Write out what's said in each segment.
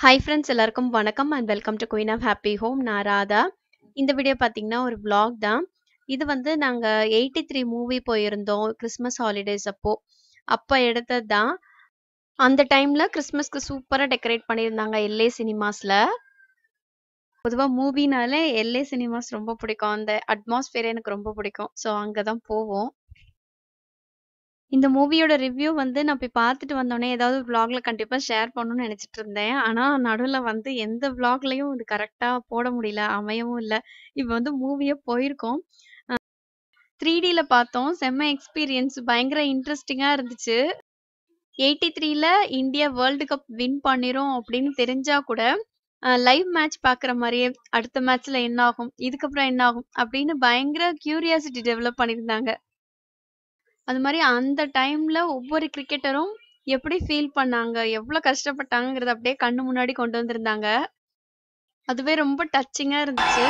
Hi friends எல்லாருக்கும் வணக்கம் and welcome to queen of happy home நான் ராதா இந்த வீடியோ பார்த்தீங்கன்னா ஒரு vlog தான் இது வந்து நாங்கள் எயிட்டி த்ரீ மூவி போயிருந்தோம் கிறிஸ்மஸ் ஹாலிடேஸ் அப்போ அப்போ எடுத்தது தான் அந்த டைமில் கிறிஸ்மஸ்க்கு சூப்பராக டெக்கரேட் பண்ணியிருந்தாங்க எல்ஏ சினிமாஸில் பொதுவாக மூவினாலே எல்ஏ சினிமாஸ் ரொம்ப பிடிக்கும் அந்த அட்மாஸ்பியர் எனக்கு ரொம்ப பிடிக்கும் ஸோ அங்கே தான் போவோம் இந்த மூவியோட ரிவ்யூ வந்து நான் போய் பார்த்துட்டு வந்தோனே ஏதாவது vlogல கண்டிப்பா ஷேர் பண்ணணும்னு நினைச்சிட்டு இருந்தேன். ஆனா நடுவுல வந்து எந்த vlogலயும் இது கரெக்ட்டா போட முடியல. அமையவும் இல்ல. இப்ப வந்து மூவியே போயிருக்கோம். அ 3Dல பார்த்தோம். செம்ம எக்ஸ்பீரியன்ஸ். பயங்கர இன்ட்ரஸ்டிங்கா இருந்துச்சு. 83ல இந்தியா வேர்ல்டு கப் வின் பண்ணிரும் அப்படின்னு தெரிஞ்சா கூட, அ லைவ் மேட்ச் பார்க்குற மாரியே அடுத்த மேட்ச்ல என்ன ஆகும்? இதுக்கப்புறம் என்ன ஆகும்? அப்படின்னு பயங்கர கியூரியாசிட்டி டெவலப் பண்ணியிருந்தாங்க. அது மாரி அந்த டைம்ல ஒவ்வொரு கிரிக்கெட்டரும் எப்படி ஃபீல் பண்ணாங்க? எவ்ளோ கஷ்டப்பட்டாங்கங்கிறத அப்படியே கண்ணு முன்னாடி கொண்டு வந்திருந்தாங்க. அதுவே ரொம்ப டச்சிங்கா இருந்துச்சு.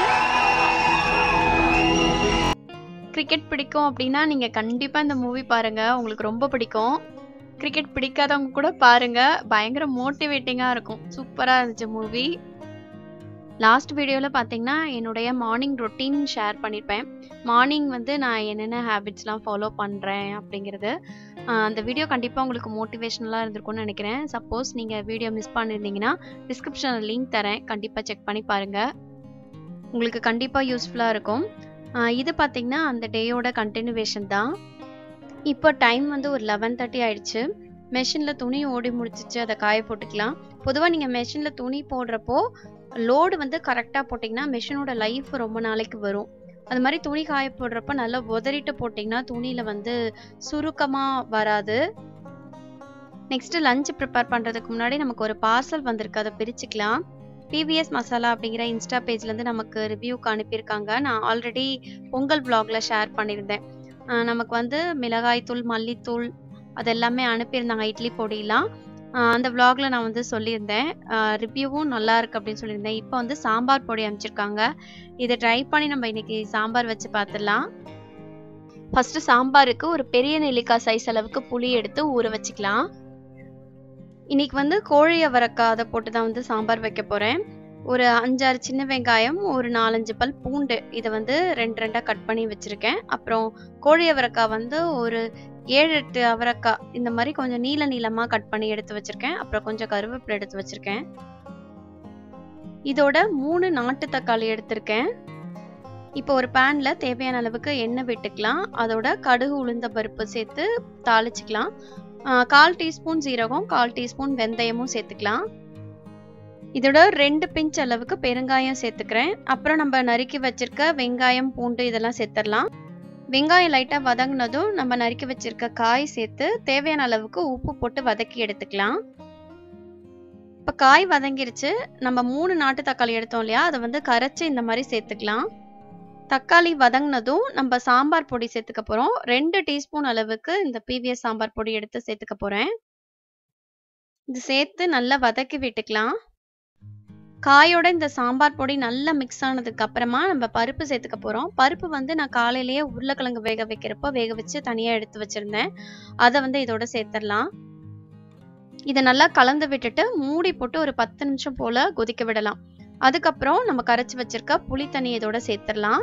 கிரிக்கெட் பிடிக்கும் அப்படின்னா, நீங்க கண்டிப்பா இந்த மூவி பாருங்க. உங்களுக்கு ரொம்ப பிடிக்கும். கிரிக்கெட் பிடிக்காதவங்க கூட பாருங்க. பயங்கர மோட்டிவேட்டிங்கா இருக்கும். சூப்பரா இருந்துச்சு மூவி. லாஸ்ட் வீடியோல பார்த்தீங்கன்னா, என்னுடைய மார்னிங் ரொட்டீன் ஷேர் பண்ணியிருப்பேன். மார்னிங் வந்து நான் என்னென்ன ஹேபிட்ஸ்லாம் ஃபாலோ பண்றேன் அப்படிங்கிறது. அ அந்த வீடியோ கண்டிப்பா உங்களுக்கு மோட்டிவேஷனலா இருந்திருக்கும்னு நெனைக்கிறேன். சப்போஸ் நீங்க வீடியோ மிஸ் பண்ணியிருந்தீங்கன்னா, டிஸ்கிரிப்ஷன்ல லிங்க் தரேன். கண்டிப்பா செக் பண்ணி பாருங்க. உங்களுக்கு கண்டிப்பா யூஸ்ஃபுல்லா இருக்கும். அ இது பார்த்தீங்கன்னா, அந்த டேயோட கன்டினியூவேஷன் தான். இப்போ டைம் வந்து ஒரு 11:30 ஆயிடுச்சு. மெஷின்ல துணி ஓடி முடிஞ்சிச்சு. அத காய போட்டுக்கலாம். பொதுவா நீங்க மெஷின்ல துணி போடுறப்போ, லோடு வந்து கரெக்ட்டா போட்டீங்கன்னா, மெஷினோட லைஃப் ரொம்ப நாளைக்கு வரும். அது மாரி துணி காய போடுறப்ப நல்லா உதறிட்டு போட்டீங்கன்னா, துணியில வந்து சுருக்கமா வராது. நெக்ஸ்ட் லஞ்ச் ப்ரிப்பேர் பண்றதுக்கு முன்னாடி நமக்கு ஒரு பார்சல் வந்திருக்கு. அத பிரிச்சுக்கலாம். டிவிஎஸ் மசாலா அப்படிங்கிற இன்ஸ்டா பேஜ்லேருந்து நமக்கு ரிவ்யூக்கு அனுப்பியிருக்காங்க. நான் ஆல்ரெடி பொங்கல் vlogல ஷேர் பண்ணியிருந்தேன். அ நமக்கு வந்து மிளகாய் தூள், மல்லித்தூள் அது எல்லாமே அனுப்பியிருந்தாங்க. இட்லி பொடிலாம். அ அந்த vlogல நான் வந்து சொல்லியிருந்தேன். அ ரிவ்யூவும் நல்லா இருக்கு அப்படின்னு சொல்லியிருந்தேன். இப்போ வந்து சாம்பார் பொடி அனுப்பிச்சிருக்காங்க. இத ட்ரை பண்ணி நம்ம இன்னைக்கு சாம்பார் வச்சு பார்த்துடலாம். ஃபர்ஸ்ட் சாம்பாருக்கு ஒரு பெரிய நெல்லிக்காய் சைஸ் அளவுக்கு புளி எடுத்து ஊற வச்சுக்கலாம். இன்னைக்கு வந்து கோழி அவரக்காய் அத போட்டு தான் வந்து சாம்பார் வைக்க போறேன். ஒரு 5, 6 சின்ன வெங்காயம், ஒரு 4, 5 பல் பூண்டு இத வந்து 2, 2ஆ கட் பண்ணி வச்சிருக்கேன். அப்புறம் கோழி அவரக்காய் வந்து ஒரு 7, 8 அவரக்காய் இந்த மாரி கொஞ்சம் நீள நீளமா கட் பண்ணி எடுத்து வச்சிருக்கேன். அப்புறம் கொஞ்சம் கருவேப்பிலை எடுத்து வச்சிருக்கேன். இதோட 3 நாட்டு தக்காளி எடுத்திருக்கேன். இப்போ ஒரு பேன்ல தேவையான அளவுக்கு எண்ணெய் விட்டுக்கலாம். அதோட கடுகு, உளுந்த பருப்பு சேர்த்து தாளிச்சுக்கலாம். அ 1/4 டீஸ்பூன் சீரகம், 1/4 டீஸ்பூன் வெந்தயமும் சேர்த்துக்கலாம். இதோட 2 பிஞ்ச் அளவுக்கு பெருங்காயம் சேர்த்துக்கிறேன். அப்புறம் நம்ம நறுக்கி வச்சிருக்க வெங்காயம், பூண்டு இதெல்லாம் சேர்த்துடலாம். வெங்காயம் லைட்டா வதங்குனதும் நம்ம நறுக்கி வச்சிருக்க காய் சேர்த்து தேவையான அளவுக்கு உப்பு போட்டு வதக்கி எடுத்துக்கலாம். இப்ப காய் வதங்கிருச்சு. நம்ம 3 நாட்டு தக்காளி எடுத்தோம் இல்லையா? அத வந்து கரைச்சு இந்த மாரி சேர்த்துக்கலாம். தக்காளி வதங்குனதும் நம்ம சாம்பார் பொடி சேர்த்துக்க போறோம். 2 டீஸ்பூன் அளவுக்கு இந்த பிவிஎஸ் சாம்பார் பொடி எடுத்து சேர்த்துக்க போறேன். இது சேர்த்து நல்லா வதக்கி விட்டுக்கலாம். காயோட இந்த சாம்பார் பொடி நல்லா மிக்ஸ் ஆனதுக்கு அப்புறமா நம்ம பருப்பு சேர்த்துக்க போறோம். பருப்பு வந்து நான் காலையிலேயே உருளைக்கிழங்கு வேக வைக்கிறப்போ வேக வச்சு தனியா எடுத்து வச்சிருந்தேன். அத வந்து இதோட சேர்த்துடலாம். இத நல்லா கலந்து விட்டுட்டு மூடி போட்டு ஒரு 10 நிமிஷம் போல கொதிக்க விடலாம். அதுக்கப்புறம் நம்ம கரைச்சு வச்சிருக்க புளி தண்ணி இதோட சேர்த்துடலாம்.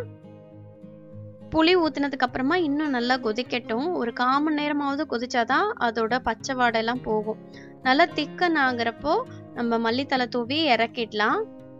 புளி ஊத்துனதுக்கு அப்புறமா இன்னும் நல்லா கொதிக்கட்டும். ஒரு 1/4 மணி நேரமாவது கொதிச்சாதான் அதோட பச்சை வாடைலாம் போகும். நல்லா திக்கன் ஆகுறப்போ நம்ம மல்லித்தழை தூவி இறக்கிடலாம்.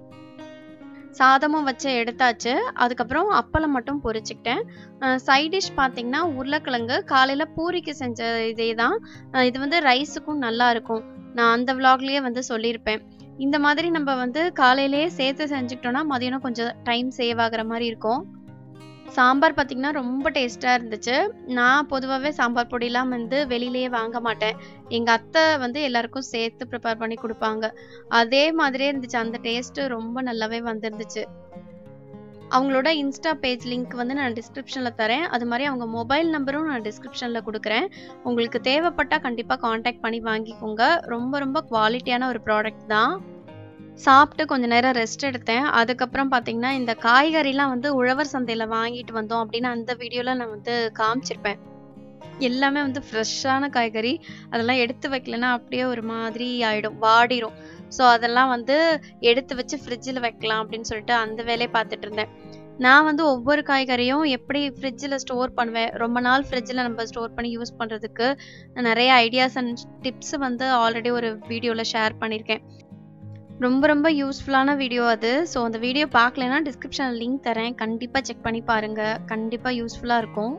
சாதமும் வச்சு எடுத்தாச்சு. அதுக்கப்புறம் அப்பளம் மட்டும் பொரிச்சுக்கிட்டேன். அ சைட் டிஷ் பார்த்தீங்கன்னா, உருளைக்கிழங்கு காலையில பூரிக்கு செஞ்ச இதே தான். அ இது வந்து ரைஸுக்கும் நல்லா இருக்கும். நான் அந்த vlogலயே வந்து சொல்லியிருப்பேன். இந்த மாதிரி நம்ம வந்து காலையிலேயே சேர்த்து செஞ்சுக்கிட்டோம்னா, மதியானம் கொஞ்சம் டைம் சேவ் ஆகுற மாரி இருக்கும். சாம்பார் பார்த்தீங்கன்னா, ரொம்ப டேஸ்ட்டா இருந்துச்சு. நான் பொதுவாவே சாம்பார் பொடிலாம் வந்து வெளியிலேயே வாங்க மாட்டேன். எங்க அத்தை வந்து எல்லாருக்கும் சேர்த்து ப்ரிப்பேர் பண்ணி குடுப்பாங்க. அதே மாதிரியே இருந்துச்சு. அந்த டேஸ்ட் ரொம்ப நல்லாவே வந்திருந்துச்சு. அவங்களோட இன்ஸ்டா பேஜ் லிங்க் வந்து நான் டிஸ்கிரிப்ஷன்ல தரேன். அது மாரி அவங்க மொபைல் நம்பரும் நான் டிஸ்கிரிப்ஷன்ல குடுக்குறேன். உங்களுக்கு தேவைப்பட்டா கண்டிப்பா கான்டாக்ட் பண்ணி வாங்கிக்கோங்க. ரொம்ப ரொம்ப குவாலிட்டியான ஒரு ப்ராடக்ட் தான். சாப்பிட்டு கொஞ்ச நேரம் ரெஸ்ட் எடுத்தேன். அதுக்கப்புறம் பார்த்தீங்கன்னா, இந்த காய்கறிலாம் வந்து உழவர் சந்தையில வாங்கிட்டு வந்தோம் அப்படின்னு அந்த வீடியோல நான் வந்து காமிச்சிருப்பேன். எல்லாமே வந்து ஃப்ரெஷ்ஷான காய்கறி. அதெல்லாம் எடுத்து வைக்கலன்னா அப்படியே ஒரு மாதிரி ஆயிடும். வாடிரும். ஸோ அதெல்லாம் வந்து எடுத்து வச்சு ஃப்ரிட்ஜில் வைக்கலாம் அப்படின்னு சொல்லிட்டு அந்த வேலையை பார்த்துட்டு இருந்தேன் நான் வந்து ஒவ்வொரு காய்கறியும் எப்படி ஃப்ரிட்ஜில் ஸ்டோர் பண்ணுவேன் ரொம்ப நாள் ஃப்ரிட்ஜில் நம்ம ஸ்டோர் பண்ணி யூஸ் பண்ணுறதுக்கு நிறைய ஐடியாஸ் அண்ட் டிப்ஸ் வந்து ஆல்ரெடி ஒரு வீடியோவில் ஷேர் பண்ணியிருக்கேன் ரொம்ப ரொம்ப யூஸ்ஃபுல்லான வீடியோ அது ஸோ அந்த வீடியோ பார்க்கலனா டிஸ்கிரிப்ஷனில் லிங்க் தரேன் கண்டிப்பாக செக் பண்ணி பாருங்கள் கண்டிப்பாக யூஸ்ஃபுல்லாக இருக்கும்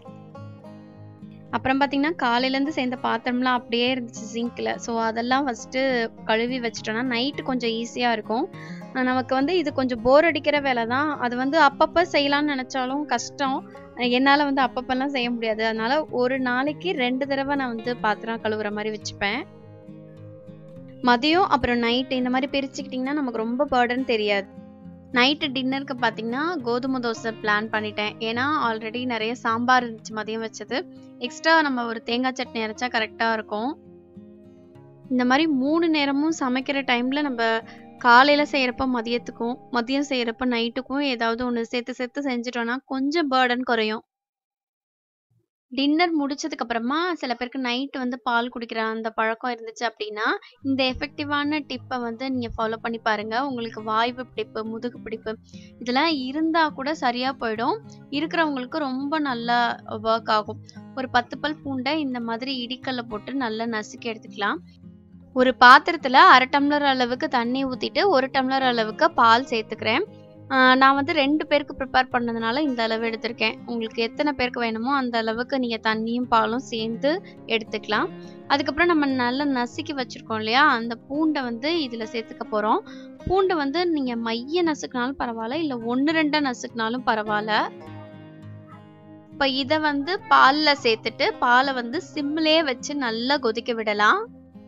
அப்புறம் பார்த்தீங்கன்னா காலையிலேருந்து சேர்ந்த பாத்திரம்லாம் அப்படியே இருந்துச்சு சிங்கில் ஸோ அதெல்லாம் ஃபஸ்ட்டு கழுவி வச்சிட்டோன்னா நைட்டு கொஞ்சம் ஈஸியாக இருக்கும் நமக்கு வந்து இது கொஞ்சம் போர் அடிக்கிற வேலை தான் அது வந்து அப்பப்போ செய்யலாம்னு நினச்சாலும் கஷ்டம் என்னால் வந்து அப்பப்பெல்லாம் செய்ய முடியாது அதனால ஒரு நாளைக்கு ரெண்டு தடவை நான் வந்து பாத்திரம் கழுவுற மாதிரி வச்சுப்பேன் மதியம் அப்புறம் நைட்டு இந்த மாதிரி பிரிச்சுக்கிட்டிங்கன்னா நமக்கு ரொம்ப பேர்டன் தெரியாது நைட்டு டின்னருக்கு பார்த்தீங்கன்னா கோதுமை தோசை பிளான் பண்ணிட்டேன் ஏன்னா ஆல்ரெடி நிறைய சாம்பார் இருந்துச்சு மதியம் வச்சது எக்ஸ்ட்ரா நம்ம ஒரு தேங்காய் சட்னி அரைச்சா கரெக்டாக இருக்கும் இந்த மாதிரி மூணு நேரமும் சமைக்கிற டைமில் நம்ம காலையில் செய்கிறப்ப மதியத்துக்கும் மதியம் செய்கிறப்ப நைட்டுக்கும் ஏதாவது ஒன்று சேர்த்து சேர்த்து செஞ்சிட்டோம்னா கொஞ்சம் பேர்டன் குறையும் டின்னர் முடிச்சதுக்கு அப்புறமா சில பேருக்கு நைட் வந்து பால் குடிக்கிற அந்த பழக்கம் இருந்துச்சு அப்படின்னா இந்த எஃபெக்டிவான டிப்பை வந்து நீங்கள் ஃபாலோ பண்ணி பாருங்க உங்களுக்கு வாய்வு பிடிப்பு முதுகு பிடிப்பு இதெல்லாம் இருந்தால் கூட சரியாக போயிடும் இருக்கிறவங்களுக்கு ரொம்ப நல்லா ஒர்க் ஆகும் ஒரு பத்து பல் பூண்டை இந்த மாதிரி இடிக்கல்ல போட்டு நல்லா நசுக்கி எடுத்துக்கலாம் ஒரு பாத்திரத்தில் அரை டம்ளர் அளவுக்கு தண்ணி ஊற்றிட்டு ஒரு டம்ளர் அளவுக்கு பால் சேர்த்துக்கிறேன் நான் வந்து ரெண்டு பேருக்கு ப்ரிப்பேர் பண்ணதுனால இந்த அளவு எடுத்திருக்கேன் உங்களுக்கு எத்தனை பேருக்கு வேணுமோ அந்த அளவுக்கு நீங்கள் தண்ணியும் பாலும் சேர்ந்து எடுத்துக்கலாம் அதுக்கப்புறம் நம்ம நல்லா நசுக்கி வச்சுருக்கோம் இல்லையா அந்த பூண்டை வந்து இதில் சேர்த்துக்க போகிறோம் பூண்டை வந்து நீங்கள் மைய நசுக்கினாலும் பரவாயில்ல இல்லை ஒன்று ரெண்டாக நசுக்கினாலும் பரவாயில்ல இப்போ இதை வந்து பாலில் சேர்த்துட்டு பாலை வந்து சிம்லேயே வச்சு நல்லா கொதிக்க விடலாம்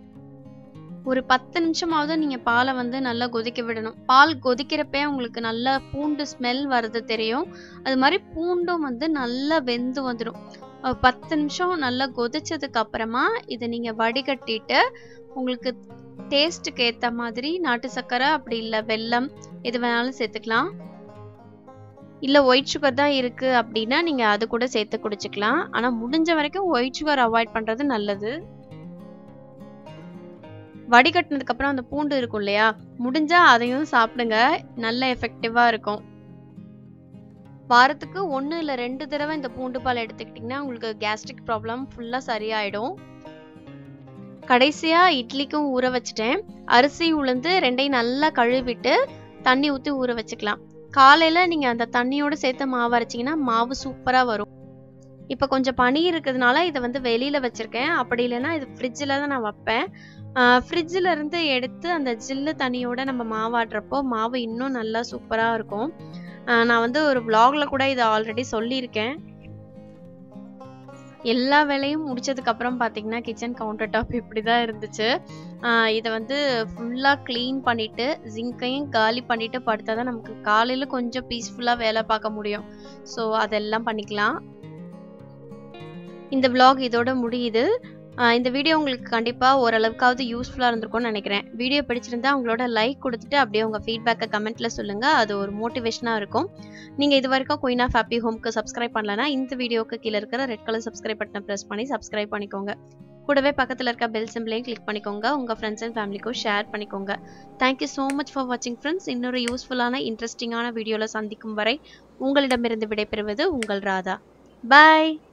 ஒரு பத்து நிமிஷமாவது நீங்கள் பாலை வந்து நல்லா கொதிக்க விடணும் பால் கொதிக்கிறப்பே உங்களுக்கு நல்லா பூண்டு ஸ்மெல் வர்றது தெரியும் அது மாதிரி பூண்டும் வந்து நல்லா வெந்து வந்துடும் பத்து நிமிஷம் நல்லா கொதிச்சதுக்கு அப்புறமா இதை நீங்கள் வடிகட்டிட்டு உங்களுக்கு டேஸ்ட்டுக்கு ஏற்ற மாதிரி நாட்டு சர்க்கரை அப்படி இல்லை வெல்லம் எது வேணாலும் சேர்த்துக்கலாம் இல்லை ஒயிட் சுகர் தான் இருக்குது அப்படின்னா நீங்கள் அது கூட சேர்த்து குடிச்சிக்கலாம் ஆனால் முடிஞ்ச வரைக்கும் ஒயிட் சுகர் அவாய்ட் பண்ணுறது நல்லது வடிகட்டினதுக்கு அப்புறம் அந்த பூண்டு இருக்கும் இல்லையா முடிஞ்சா அதையும் சாப்பிடுங்க நல்ல எஃபெக்டிவா இருக்கும் வாரத்துக்கு ஒன்று இல்லை ரெண்டு தடவை இந்த பூண்டு பால் எடுத்துக்கிட்டிங்கன்னா உங்களுக்கு கேஸ்ட்ரிக் ப்ராப்ளம் ஃபுல்லாக சரியாயிடும் கடைசியாக இட்லிக்கும் ஊற வச்சுட்டேன் அரிசி உளுந்து ரெண்டையும் நல்லா கழுவிட்டு தண்ணி ஊற்றி ஊற வச்சுக்கலாம் காலையில் நீங்கள் அந்த தண்ணியோடு சேர்த்து மாவு அரைச்சிங்கன்னா மாவு சூப்பராக வரும் இப்போ கொஞ்சம் பனி இருக்கிறதுனால இதை வந்து வெளியில் வச்சுருக்கேன் அப்படி இல்லைன்னா இது ஃப்ரிட்ஜில் தான் நான் வைப்பேன் ஃப்ரிட்ஜில் இருந்து எடுத்து அந்த ஜில்லு தண்ணியோட நம்ம மாவாடுறப்போ மாவு இன்னும் நல்லா சூப்பராக இருக்கும் நான் வந்து ஒரு vlogல கூட இதை ஆல்ரெடி சொல்லியிருக்கேன் எல்லா வேலையும் முடிச்சதுக்கு அப்புறம் பார்த்தீங்கன்னா கிச்சன் கவுண்டர் டாப் இப்படி தான் இருந்துச்சு இதை வந்து ஃபுல்லாக க்ளீன் பண்ணிட்டு ஜிங்கையும் காலி பண்ணிட்டு படுத்தா தான் நமக்கு காலையில் கொஞ்சம் பீஸ்ஃபுல்லாக வேலை பார்க்க முடியும் ஸோ அதெல்லாம் பண்ணிக்கலாம் இந்த vlog இதோட முடியுது இந்த வீடியோ உங்களுக்கு கண்டிப்பாக ஓரளவுக்காவது யூஸ்ஃபுல்லாக இருந்திருக்கும்னு நினைக்கிறேன் வீடியோ பிடிச்சிருந்தா உங்களோட லைக் கொடுத்துட்டு அப்படியே உங்கள் ஃபீட்பேக்கை கமெண்ட்டில் சொல்லுங்கள் அது ஒரு மோட்டிவேஷனாக இருக்கும் நீங்கள் இது வரைக்கும் குயின் ஆஃப் ஹாப்பி ஹோம்க்கு சப்ஸ்கிரைப் பண்ணலன்னா இந்த வீடியோக்கு கீழே இருக்கிற ரெட் கலர் சப்ஸ்கிரைப் பட்டனை ப்ரெஸ் பண்ணி சப்ஸ்கிரைப் பண்ணிக்கோங்க கூடவே பக்கத்தில் இருக்க பெல் சிம்பிளையும் கிளிக் பண்ணிக்கோங்க உங்கள் ஃப்ரெண்ட்ஸ் அண்ட் ஃபேமிலிக்கும் ஷேர் பண்ணிக்கோங்க தேங்க்யூ ஸோ மச் ஃபார் வாட்சிங் ஃப்ரெண்ட்ஸ் இன்னொரு யூஸ்ஃபுல்லான இன்ட்ரெஸ்டிங்கான வீடியோவில் சந்திக்கும் வரை உங்களிடமிருந்து விடைபெறுவது உங்கள் ராதா பாய்